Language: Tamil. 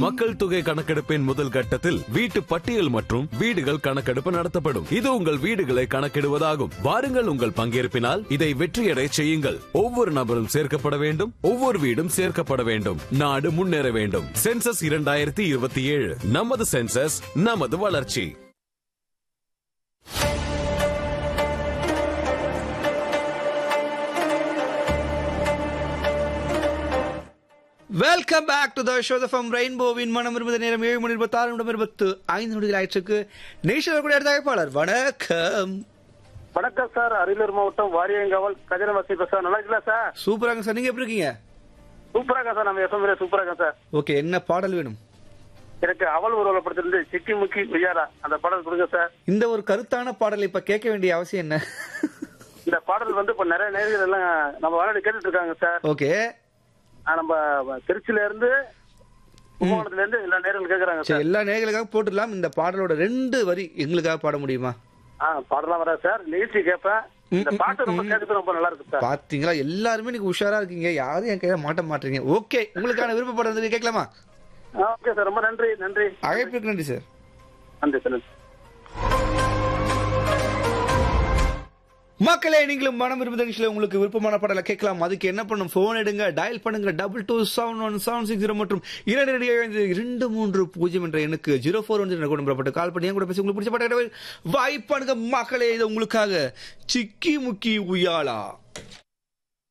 மக்கள் தொகை கணக்கெடுப்பின் முதல் கட்டத்தில் வீட்டு பட்டியல் மற்றும் வீடுகள் கணக்கெடுப்பு நடத்தப்படும் இது உங்கள் வீடுகளை கணக்கிடுவதாகும் வாருங்கள் உங்கள் பங்கேற்பினால் இதை வெற்றியடை செய்யுங்கள் ஒவ்வொரு நபரும் சேர்க்கப்பட வேண்டும் ஒவ்வொரு வீடும் சேர்க்கப்பட வேண்டும் நாடு முன்னேற வேண்டும் சென்சஸ் இரண்டாயிரத்தி இருபத்தி ஏழு நமது சென்சஸ் நமது வளர்ச்சி welcome back to the show from ரெயின்போவின் மனம் இருபது நேரம் ஏழு மணி இருபத்தி ஆறு நிமிடம் இருபத்து ஐந்து நொடிகள் ஆயிற்றுக்கு நேஷனல் கூட தகவலாளர் வணக்கம் வணக்கம் சார் அரியலூர் மாவட்டம் வாரியங்காவல் கஜனவாசி சார் நல்லா இருக்கல சார் சூப்பராங்க சார் நீங்க எப்படி இருக்கீங்க சூப்பராக சார் நம்ம எஃப்எம் சூப்பராக சார் ஓகே என்ன பாடல் வேணும் எனக்கு அவள் ஒரு படத்திலிருந்து சிக்கி முக்கி உய்யாரா அந்த பாடல் கொடுங்க சார் இந்த ஒரு கருத்தான பாடலை இப்ப கேட்க வேண்டிய அவசியம் என்ன இந்த பாடல் வந்து இப்ப நிறைய நேர்கள் எல்லாம் நம்ம வானொலி கேட்டுட்டு இருக்காங்க சார் ஓகே ஆ, நம்ம திருச்சியில இருந்து கும்பகோணத்துல இருந்து எல்லா நேர்கள் கேக்குறாங்க சரி சார் எல்லா நேயர்களுக்காக போட்டுடலாம் இந்த பாடலோட ரெண்டு வரி எங்களுக்காக பாட முடியுமா ஆ பாடலாம் வரா சார் நிகழ்ச்சி கேட்பேன் இந்த பாட்டு ரொம்ப கேட்கறது ரொம்ப நல்லா இருக்கு சார் பாத்தீங்களா எல்லாருமே நீங்க உஷாரா இருக்கீங்க யாரும் என் கையில மாட்ட மாட்டீங்க ஓகே உங்களுக்கான விருப்ப பாடல் வந்து கேட்கலாமா ஓகே சார் ரொம்ப நன்றி நன்றி அழைப்பிற்கு நன்றி சார் நன்றி சார் நன்றி மக்களே நீங்களும் மனம் விரும்புத நிகழ்ச்சியில உங்களுக்கு விருப்பமான பாடலை கேட்கலாம் அதுக்கு என்ன பண்ணும் போன் எடுங்க டயல் பண்ணுங்க double two seven one seven six zero மற்றும் இரண்டு ரெண்டு ஏழு இரண்டு மூன்று பூஜ்ஜியம் என்ற எண்ணுக்கு ஜீரோ ஃபோர் ஒன் குடும்பப்பட்டு கால் பண்ணி என் கூட பேசி உங்களுக்கு பிடிச்ச பாட்டு வாய்ப்பானுங்க மக்களே இது உங்களுக்காக சிக்கி முக்கி உயாலா